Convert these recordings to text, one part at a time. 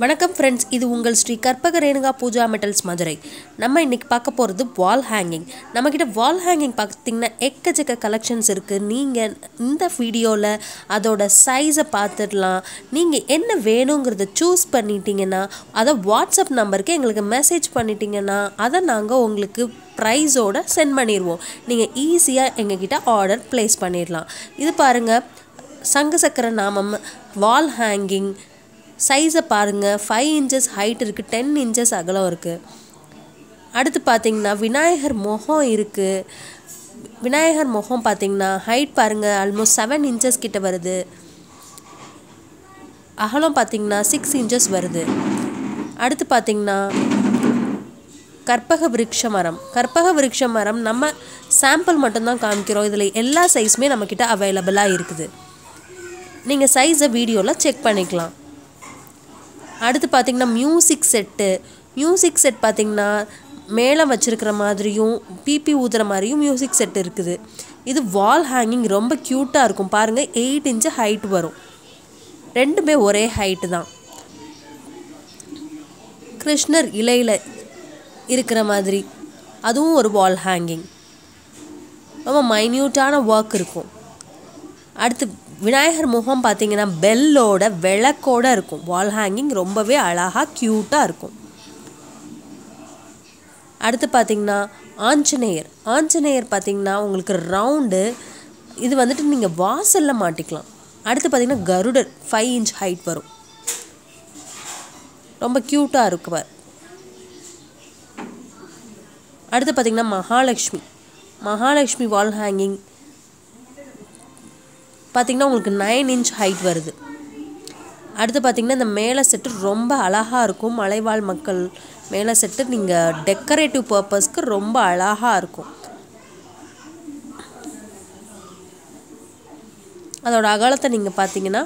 வணக்கம் ஃப்ரெண்ட்ஸ் இது உங்கள் ஸ்ரீ கற்பக ரேணுகா பூஜா மெட்டல்ஸ் மதுரை நம்ம இன்னைக்கு பார்க்க போகிறது வால் ஹேங்கிங் நம்மக்கிட்ட வால் ஹேங்கிங் பார்த்தீங்கன்னா எக்கச்சக்க கலெக்ஷன்ஸ் இருக்குது நீங்கள் இந்த வீடியோவில் அதோட சைஸை பார்த்துடலாம் நீங்கள் என்ன வேணுங்கிறத சூஸ் பண்ணிட்டீங்கன்னா அதை வாட்ஸ்அப் நம்பருக்கு எங்களுக்கு மெசேஜ் பண்ணிட்டீங்கன்னா அதை நாங்கள் உங்களுக்கு ப்ரைஸோட சென்ட் பண்ணிடுவோம் நீங்கள் ஈஸியாக எங்ககிட்ட ஆர்டர் ப்ளேஸ் பண்ணிடலாம் இது பாருங்கள் சங்கு சக்கர நாமம் வால் ஹேங்கிங் சைஸை பாருங்கள் ஃபைவ் இன்ச்சஸ் ஹைட் இருக்குது டென் இன்ச்சஸ் அகலம் இருக்குது அடுத்து பார்த்தீங்கன்னா விநாயகர் முகம் இருக்குது விநாயகர் முகம் பார்த்தீங்கன்னா ஹைட் பாருங்கள் ஆல்மோஸ்ட் செவன் இன்ச்சஸ் கிட்ட வருது அகலம் பார்த்தீங்கன்னா சிக்ஸ் இன்ச்சஸ் வருது அடுத்து பார்த்தீங்கன்னா கற்பக விருட்ச மரம் கற்பக விருட்ச மரம் நம்ம சாம்பிள் மட்டும்தான் காமிக்கிறோம் இதில் எல்லா சைஸுமே நம்மக்கிட்ட அவைலபிளாக இருக்குது நீங்கள் சைஸை வீடியோவில் செக் பண்ணிக்கலாம் அடுத்து பார்த்திங்கன்னா மியூசிக் செட்டு மியூசிக் செட் பார்த்திங்கன்னா மேலே வச்சுருக்கிற மாதிரியும் பிபி ஊதுற மாதிரியும் மியூசிக் செட் இருக்குது இது வால் ஹேங்கிங் ரொம்ப க்யூட்டாக இருக்கும் பாருங்கள் எயிட் இன்ச்சு ஹைட் வரும் ரெண்டுமே ஒரே ஹைட்டு தான் கிருஷ்ணர் இலையில் இருக்கிற மாதிரி அதுவும் ஒரு வால் ஹேங்கிங் ரொம்ப மைன்யூட்டான ஒர்க் இருக்கும் அடுத்து விநாயகர் முகம் பார்த்தீங்கன்னா பெல்லோட விளக்கோட இருக்கும் வால் ஹேங்கிங் ரொம்பவே அழகாக க்யூட்டாக இருக்கும் அடுத்து பார்த்தீங்கன்னா ஆஞ்சநேயர் ஆஞ்சநேயர் பார்த்தீங்கன்னா உங்களுக்கு ரவுண்டு இது வந்துட்டு நீங்கள் வாசலில் மாட்டிக்கலாம் அடுத்து பார்த்தீங்கன்னா கருடர் ஃபைவ் இன்ச் ஹைட் வரும் ரொம்ப க்யூட்டாக இருக்குவார் அடுத்து பார்த்தீங்கன்னா மகாலட்சுமி மகாலட்சுமி வால் ஹேங்கிங் பார்த்திங்கன்னா உங்களுக்கு நைன் இன்ச் ஹைட் வருது அடுத்து பார்த்திங்கன்னா இந்த மேலே செட்டு ரொம்ப அழகாக இருக்கும் மலைவாழ் மக்கள் மேலே செட்டு நீங்கள் டெக்கரேட்டிவ் பர்பஸ்க்கு ரொம்ப அழகாக இருக்கும் அதோட அகலத்தை நீங்கள் பார்த்தீங்கன்னா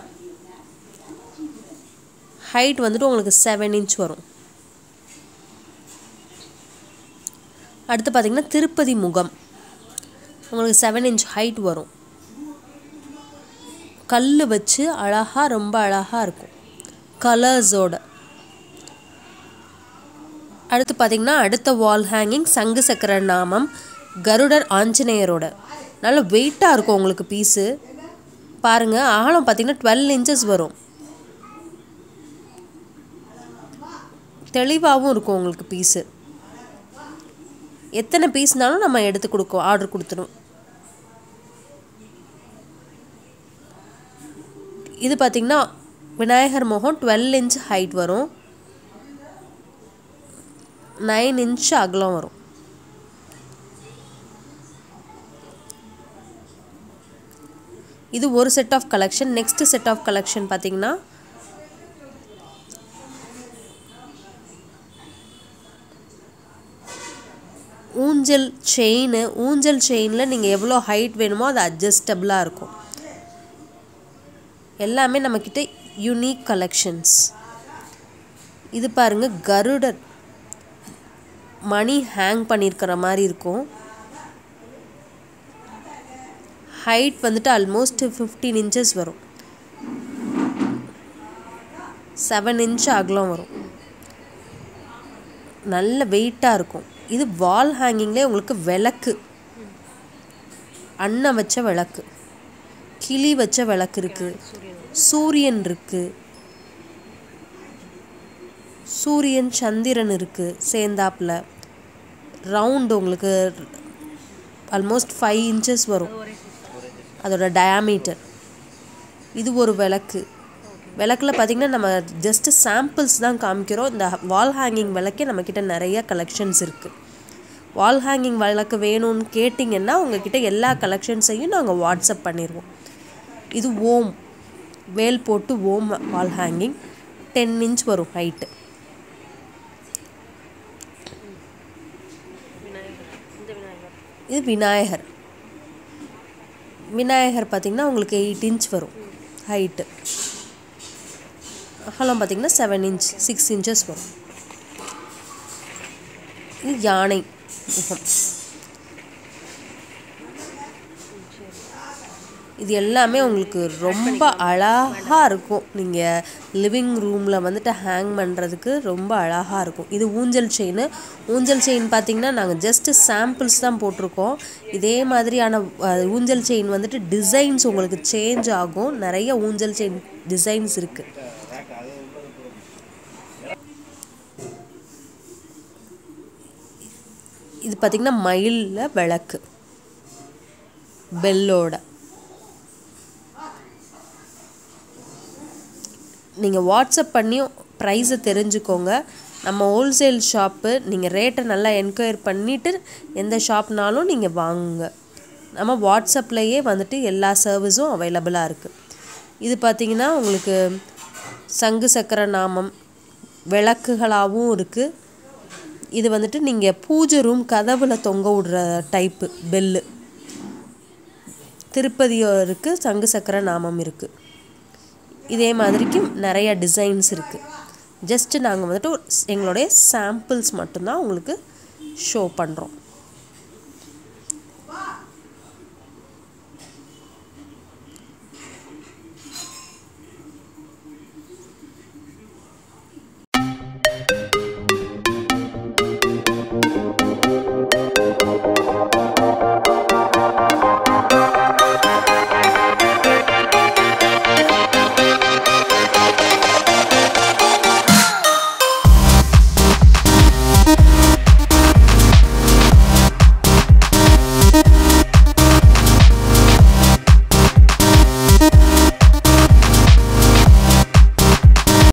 ஹைட் வந்துட்டு உங்களுக்கு செவன் இன்ச் வரும் அடுத்து பார்த்திங்கன்னா திருப்பதி முகம் உங்களுக்கு செவன் இன்ச் ஹைட் வரும் கல் வச்சு அழகாக ரொம்ப அழகாக இருக்கும் கலர்ஸோட அடுத்து பார்த்திங்கன்னா அடுத்த வால் ஹேங்கிங் சங்கு சக்கர நாமம் கருடர் ஆஞ்சநேயரோட நல்ல வெயிட்டாக இருக்கும் உங்களுக்கு பீஸு பாருங்கள் அகலம் பார்த்திங்கன்னா டுவெல் இன்ச்சஸ் வரும் தெளிவாகவும் இருக்கும் உங்களுக்கு பீஸு எத்தனை பீஸ்னாலும் நம்ம எடுத்து கொடுக்கோம் ஆர்டர் கொடுத்துரும் இது பார்த்திங்கன்னா விநாயகர் முகம் டுவெல் இன்ச் ஹைட் வரும் நைன் இன்ச் அகலம் வரும் இது ஒரு set of collection next set of collection பார்த்தீங்கன்னா ஊஞ்சல் செயின் ஊஞ்சல் செயினில் நீங்கள் எவ்வளோ ஹைட் வேணுமோ அது அட்ஜஸ்டபிளாக இருக்கும் எல்லாமே நம்மக்கிட்ட யூனிக் கலெக்ஷன்ஸ் இது பாருங்கள் கருடர் மணி ஹேங் பண்ணியிருக்கிற மாதிரி இருக்கும் ஹைட் வந்துட்டு ஆல்மோஸ்ட் ஃபிஃப்டீன் இன்ச்சஸ் வரும் செவன் இன்ச் அகலம் வரும் நல்ல வெயிட்டாக இருக்கும் இது வால் ஹேங்கிங்லேயே உங்களுக்கு விளக்கு அன்னம் வச்ச விளக்கு கிளி வச்ச விளக்கு இருக்குது சூரியன் இருக்குது சூரியன் சந்திரன் இருக்குது சேர்ந்தாப்பில் ரவுண்டு உங்களுக்கு ஆல்மோஸ்ட் ஃபைவ் இன்ச்சஸ் வரும் அதோட டயாமீட்டர் இது ஒரு விளக்கு விளக்கில் பார்த்திங்கன்னா நம்ம ஜஸ்ட்டு சாம்பிள்ஸ் தான் காமிக்கிறோம் இந்த வால் ஹேங்கிங் விளக்கே நம்மக்கிட்ட நிறைய கலெக்ஷன்ஸ் இருக்குது வால் ஹேங்கிங் விளக்கு வேணும்னு கேட்டிங்கன்னா உங்ககிட்ட எல்லா கலெக்ஷன்ஸையும் நாங்கள் வாட்ஸ்அப் பண்ணிடுவோம் இது ஓம் வேல் போட்டு Om wall hanging ten inch வரும் ஹைட்டு இது விநாயகர் விநாயகர் பார்த்திங்கன்னா உங்களுக்கு எயிட் இன்ச் வரும் ஹைட்டு அகலம் பார்த்திங்கன்னா செவன் இன்ச் சிக்ஸ் இன்ச்சஸ் வரும் இது யானை முகம் இது எல்லாமே உங்களுக்கு ரொம்ப அழகாக இருக்கும் நீங்கள் லிவிங் ரூமில் வந்துட்டு ஹேங் பண்ணுறதுக்கு ரொம்ப அழகாக இருக்கும் இது ஊஞ்சல் செயின் ஊஞ்சல் செயின் பார்த்திங்கன்னா நாங்கள் ஜஸ்ட்டு சாம்பிள்ஸ் தான் போட்டிருக்கோம் இதே மாதிரியான அஹ், ஊஞ்சல் செயின் வந்துட்டு டிசைன்ஸ் உங்களுக்கு சேஞ்ச் ஆகும் நிறைய ஊஞ்சல் செயின் டிசைன்ஸ் இருக்குது இது பார்த்திங்கன்னா மயிலில் விளக்கு பெல்லோட நீங்கள் வாட்ஸ்அப் பண்ணியும் ப்ரைஸை தெரிஞ்சுக்கோங்க நம்ம ஹோல்சேல் ஷாப்பு நீங்கள் ரேட்டை நல்லா என்கொயர் பண்ணிவிட்டு எந்த ஷாப்னாலும் நீங்கள் வாங்குங்க நம்ம வாட்ஸ்அப்லேயே வந்துட்டு எல்லா சர்வீஸும் அவைலபிளாக இருக்குது இது பார்த்தீங்கன்னா உங்களுக்கு சங்கு சக்கர நாமம் விளக்குகளாகவும் இருக்குது இது வந்துட்டு நீங்கள் பூஜை ரூம் கதவில் தொங்க விடுற டைப்பு பெல்லு திருப்பதியோ இருக்குது சங்கு சக்கர நாமம் இருக்குது இதே மாதிரிக்கு நிறைய டிசைன்ஸ் இருக்குது ஜஸ்ட்டு நாங்கள் வந்துட்டு ஒரு- எங்களுடைய சாம்பிள்ஸ் மட்டும்தான் உங்களுக்கு ஷோ பண்ணுறோம்